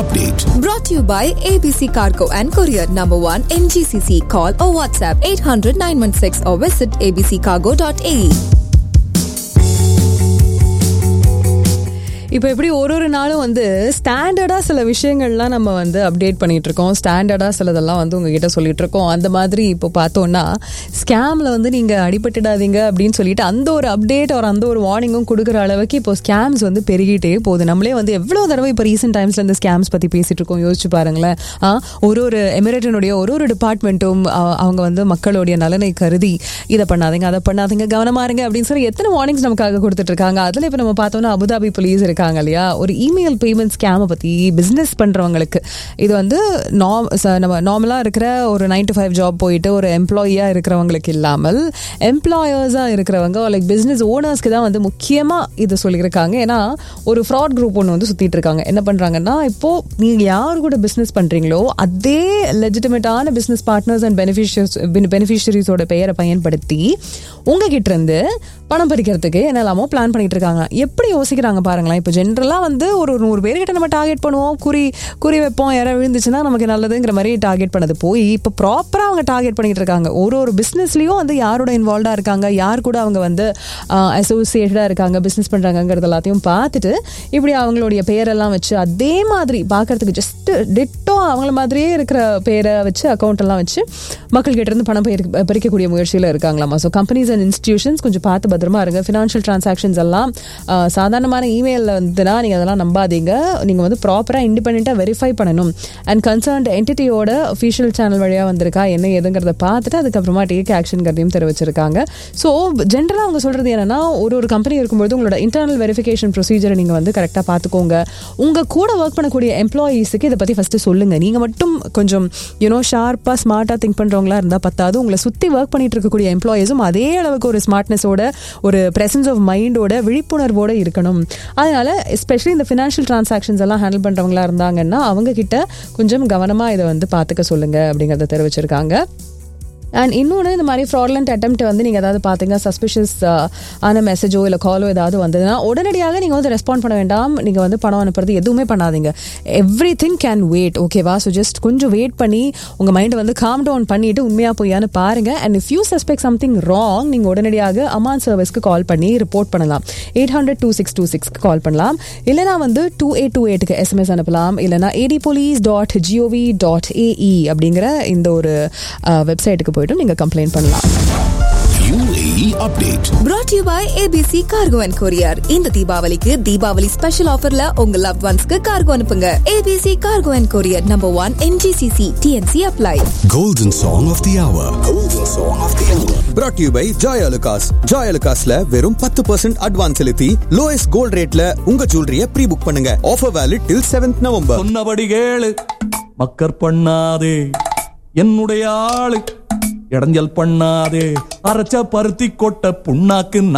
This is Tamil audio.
update. Brought to you by ABC Cargo and Courier Number 1 MGCC. Call or WhatsApp 800 916 or visit abccargo.ae. இப்போ எப்படி ஒரு ஒரு நாளும் வந்து ஸ்டாண்டர்டாக சில விஷயங்கள்லாம் நம்ம வந்து அப்டேட் பண்ணிட்டு இருக்கோம் ஸ்டாண்டர்டாக சிலதெல்லாம் வந்து உங்ககிட்ட சொல்லிட்டு இருக்கோம் அந்த மாதிரி இப்போ பார்த்தோம்னா ஸ்கேமில் வந்து நீங்கள் அடிபட்டுடாதீங்க அப்படின்னு சொல்லிட்டு அந்த ஒரு அப்டேட் ஒரு அந்த ஒரு வார்னிங்கும் கொடுக்குற அளவுக்கு இப்போ ஸ்கேம்ஸ் வந்து பெருகிட்டே போகுது நம்மளே வந்து எவ்வளோ தடவை இப்போ ரீசெண்ட் டைம்ஸில் இந்த ஸ்கேம்ஸ் பற்றி பேசிட்டு இருக்கோம் யோசிச்சு பாருங்களேன் ஆ, ஒரு ஒரு எமிரேட்டினுடைய ஒரு ஒரு டிபார்ட்மெண்ட்டும் அவங்க வந்து மக்களுடைய நலனை கருதி இதை பண்ணாதீங்க அதை பண்ணாதீங்க கவனமா இருங்க அப்படின்னு சொல்லி எத்தனை வார்னிங்ஸ் நமக்காக கொடுத்துட்டு இருக்காங்க அதில் இப்போ நம்ம பார்த்தோம்னா அபுதாபி போலீஸ் இருக்காங்க இல்லையா ஒரு இமெயில் பேமெண்ட் ஸ்கேமை பற்றி பிஸ்னஸ் பண்ணுறவங்களுக்கு இது வந்து நாம் ச- நம்ம நார்மலாக இருக்கிற ஒரு நைன் to ஃபைவ் ஜாப் போயிட்டு ஒரு எம்ப்ளாயியாக இருக்கிறவங்களுக்கு இல்லாமல் எம்ப்ளாயர்ஸாக இருக்கிறவங்க லைக் பிஸ்னஸ் ஓனர்ஸ்க்கு தான் வந்து முக்கியமாக இது சொல்லியிருக்காங்க ஏன்னா ஒரு ஃப்ராட் குரூப் ஒன்று வந்து சுற்றிட்டு இருக்காங்க என்ன பண்ணுறாங்கன்னா இப்போது நீங்கள் யார் கூட பிஸ்னஸ் பண்ணுறீங்களோ அதே லெஜிட்டிமேட்டான பிஸ்னஸ் பார்ட்னர்ஸ் அண்ட் பெனிஃபிஷியர்ஸ் பெனிஃபிஷரிஸோட பெயரை பயன்படுத்தி உங்ககிட்ட இருந்து பணம் பறிக்கிறதுக்கு என்னெல்லாமோ பிளான் பண்ணிட்டு இருக்காங்க எப்படி யோசிக்கிறாங்க பாருங்களேன் இப்போ ஜென்ரலாக வந்து ஒரு நூறு பேர்கிட்ட நம்ம டார்கெட் பண்ணுவோம் குறி குறி வைப்போம் யாராவது விழுந்துச்சுன்னா நமக்கு நல்லதுங்கிற மாதிரி டார்கெட் பண்ணது போய் இப்போ ப்ராப்பராக அவங்க டார்கெட் பண்ணிட்டு இருக்காங்க ஒரு ஒரு பிஸ்னஸ்லையும் வந்து யாரோட இன்வால்வ்டாக இருக்காங்க யார் கூட அவங்க வந்து அசோசியேட்டடாக இருக்காங்க பிஸ்னஸ் பண்ணுறாங்கங்கிறது எல்லாத்தையும் பார்த்துட்டு இப்படி அவங்களுடைய பேரெல்லாம் வச்சு அதே மாதிரி பார்க்கறதுக்கு ஜஸ்ட் டிட்டோ அவங்கள மாதிரியே இருக்கிற பேரை வச்சு அக்கௌண்ட் எல்லாம் வச்சு மக்கள் கிட்ட இருந்து பணம் பறிக்க- பறிக்கக்கூடிய முயற்சியில் இருக்காங்களாமா ஸோ கம்பெனிஸ் அண்ட் இன்ஸ்டிடியூஷன்ஸ் கொஞ்சம் பார்த்து பத்திரமா இருங்க ஃபினான்ஷியல் டிரான்சாக்ஷன்ஸ் எல்லாம் ஆஹ், சாதாரணமான இமெயிலில் வந்துன்னா நீங்கள் அதெல்லாம் நம்பாதீங்க நீங்கள் வந்து ப்ராப்பராக இண்டிபெண்ட்டாக வெரிஃபை பண்ணணும் அண்ட் கன்சர்ன்ட் என்டிட்டியோட அஃபிஷியல் சேனல் வழியாக வந்திருக்கா என்ன ஏதுங்கிறத பார்த்துட்டு அதுக்கப்புறமா டேக் ஆக்ஷன்கிறதையும் தெரிவிச்சிருக்காங்க ஸோ ஜென்ரலாக அவங்க சொல்கிறது என்னன்னா ஒரு ஒரு கம்பெனி இருக்கும்போது உங்களோட இன்டர்னல் வெரிஃபிகேஷன் ப்ரொசீஜரை நீங்கள் வந்து கரெக்டாக பார்த்துக்கோங்க உங்கள் கூட ஒர்க் பண்ணக்கூடிய எம்ப்ளாயீஸுக்கு இதை பற்றி ஃபஸ்ட்டு சொல்லுங்கள் நீங்கள் மட்டும் கொஞ்சம் யூனோ ஷார்ப்பாக ஸ்மார்ட்டாக திங்க் பண்ணுறவங்களா இருந்தால் பத்தாது உங்களை சுற்றி ஒர்க் பண்ணிட்டு இருக்கக்கூடிய எம்ப்ளாயீஸும் அதே அளவுக்கு ஒரு ஸ்மார்ட்னஸோட ஒரு presence ஆஃப் மைண்டோட விழிப்புணர்வோட இருக்கணும் அதனால எஸ்பெஷலி இந்த ஃபினான்ஷியல் டிரான்சாக்ஷன்ஸ் எல்லாம் ஹேண்டில் பண்ணுறவங்களா இருந்தாங்கன்னா அவங்க கிட்ட கொஞ்சம் கவனமாக இதை வந்து பார்த்துக்க சொல்லுங்க அப்படிங்கிறத தெரிவிச்சிருக்காங்க அண்ட் இன்னொன்று இந்த மாதிரி ஃப்ராட்லண்ட் attempt வந்து நீங்கள் ஏதாவது பார்த்தீங்க சஸ்பிஷியஸ் ஆன மெசேஜோ இல்லை காலோ ஏதாவது வந்ததுன்னா உடனடியாக நீங்கள் வந்து ரெஸ்பாண்ட் பண்ண வேண்டாம் நீங்கள் வந்து பணம் அனுப்புறது எதுவுமே பண்ணாதீங்க எவ்ரி திங் கேன் வெயிட் ஓகேவா ஸோ ஜஸ்ட் கொஞ்சம் வெயிட் பண்ணி உங்கள் மைண்டை வந்து காம் டவுன் பண்ணிட்டு உண்மையாக பொய்யான்னு பாருங்க and if you suspect something wrong நீங்கள் உடனடியாக அமான் சர்வீஸ்க்கு கால் பண்ணி ரிப்போர்ட் பண்ணலாம் eight hundred two six two சிக்ஸ்க்கு கால் பண்ணலாம் இல்லைனா வந்து டூ எயிட் டூ எயிட்டுக்கு எஸ்எம்எஸ் அனுப்பலாம் இல்லைனா AD police dot GOV dot AE அப்படிங்கிற இந்த ஒரு வெப்சைட்டுக்கு போய்ட்டு நீங்கள் கம்ப்ளைண்ட் பண்ணலாம் UAE update. Brought to you by ABC Cargo and Courier. இந்த தீபாவளிக்கு தீபாவளி ஸ்பெஷல் ஆஃபர்ல உங்க லவ் ஒன்ஸ்க்கு கார்கோ அனுப்புங்க ABC Cargo and Courier Number 1 MGCC TNC apply. Golden song of the hour. Golden song of the hour. brought to you by Joy Alukkas ஜாய் அலுகாஸ்ல வெறும் பத்து பர்சன்ட் அட்வான்ஸ் செலுத்தி லோயஸ்ட் கோல்ட் ரேட்ல உங்க ஜுவல்லரிய ப்ரீ புக் பண்ணுங்க offer valid till seventh November சொன்னபடி கேளு மக்கர் பண்ணாதே என்னுடைய ஆளு இடைஞ்சல் பண்ணாதே அரைச்ச பருத்தி கொட்ட புண்ணாக்கு